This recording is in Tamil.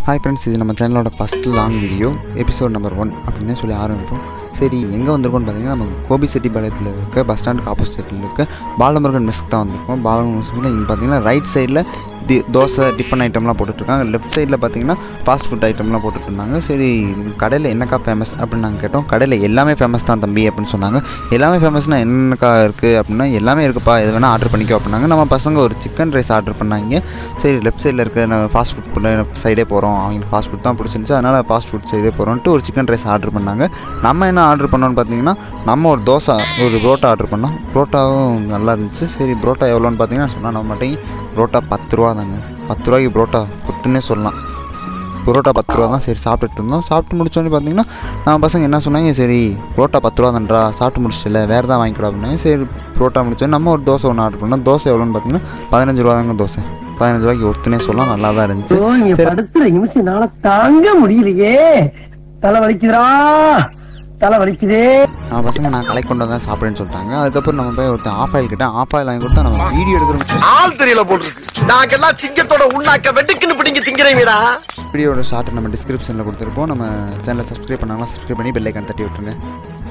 ஹாய் ஃப்ரெண்ட்ஸ் இது நம்ம சேனலோட first long video episode number one அப்படின்னு சொல்லி ஆரம்பிப்போம் சரி எங்கே வந்திருக்கோம்னு பார்த்தீங்கன்னா நம்ம கோபி செட்டிப்பாளையத்தில் இருக்க பஸ் ஸ்டாண்டுக்கு ஆப்போசிட்டில் இருக்க பாலமுருகன் மெஸ்க்கு தான் வந்திருக்கோம் பாலமுருகன் மெஸ்ஸில் இங்கே பார்த்தீங்கன்னா ரைட் சைடில் தி தோசை டிஃபன் ஐட்டம்லாம் போட்டுட்ருக்காங்க லெஃப்ட் சைடில் பார்த்தீங்கன்னா ஃபாஸ்ட் ஃபுட் ஐட்டம்லாம் போட்டுட்டு இருந்தாங்க சரி இது கடையில் என்னக்கா ஃபேமஸ் அப்படின்னு நாங்கள் கேட்டோம் கடையில் எல்லாமே ஃபேமஸ் தான் தம்பி அப்படின்னு சொன்னாங்க எல்லாமே ஃபேமஸ்னால் என்னக்கா இருக்குது அப்படின்னா எல்லாமே இருக்குப்பா எது வேணால் ஆர்டர் பண்ணிக்கோ அப்படின்னாங்க நம்ம பசங்க ஒரு சிக்கன் ரைஸ் ஆர்டர் பண்ணாங்க சரி லெஃப்ட் சைடில் இருக்க நம்ம ஃபாஸ்ட் ஃபுட் சைடே போகிறோம் அவங்களுக்கு ஃபாஸ்ட் ஃபுட் தான் பிடிச்சிருந்துச்சு அதனால் ஃபாஸ்ட் ஃபுட் சைடே போகிறோன்ட்டு ஒரு சிக்கன் ரைஸ் ஆர்டர் பண்ணாங்க நம்ம என்ன ஆர்டர் பண்ணோம்னு பார்த்தீங்கன்னா நம்ம ஒரு தோசை ஒரு புரோட்டா ஆர்டர் பண்ணோம் புரோட்டாவும் நல்லா இருந்துச்சு சரி புரோட்டா எவ்வளோன்னு பார்த்தீங்கன்னா சொன்னால் நம்ம மாட்டேங்க புரோட்டா பத்து ரூபா தாங்க பத்து ரூபாய்க்கு புரோட்டா கொடுத்துன்னே சொல்லலாம் புரோட்டா பத்து ரூபா தான் சரி சாப்பிட்டுட்டு இருந்தோம் சாப்பிட்டு முடிச்சோடனே பார்த்தீங்கன்னா நம்ம பசங்க என்ன சொன்னாங்க சரி புரோட்டா பத்து ரூபா தான்டா சாப்பிட்டு முடிச்சிட்டல வேறு தான் வாங்கிக்கூட அப்படின்னாங்க சரி புரோட்டா முடிச்சோடனே நம்ம ஒரு தோசை ஒன்று ஆர்டர் பண்ணோம் தோசை எவ்வளோன்னு பார்த்தீங்கன்னா பதினஞ்சு ரூபா தாங்க தோசை பதினஞ்சு ரூபாய்க்கு ஒருத்தனே சொல்லலாம் நல்லா தான் இருந்துச்சு ஐயோ, நீங்க படுத்துற நிமிஷம் என்னால தாங்க முடியலையே தலை வலிக்குதுடா தலை வலிக்குதே நான் பசங்க நான் கலை கொண்டு வந்தேன் சாப்பிடுன்னு சொல்லிட்டாங்க அதுக்கப்புறம் நம்ம போய் ஒருத்தன் ஆஃப் ஆயில் கிட்ட ஆஃப் ஆயில் வாங்கி கொடுத்தா நம்ம வீடியோ எடுக்கிறோம் ஆள் தெரியல போட்டுருக்கு நாங்கெல்லாம் சிங்கத்தோட உண்ணாக்க வெட்டுக்குன்னு பிடிங்க திங்கிறீங்கடா வீடியோட ஷார்ட் நம்ம டிஸ்கிரிப்ஷனில் கொடுத்துருப்போம் நம்ம சேனலை சப்ஸ்கிரைப் பண்ணாலும் சப்ஸ்கிரைப் பண்ணி பெல் ஐக்கான் தட்டி விட்டுருங்க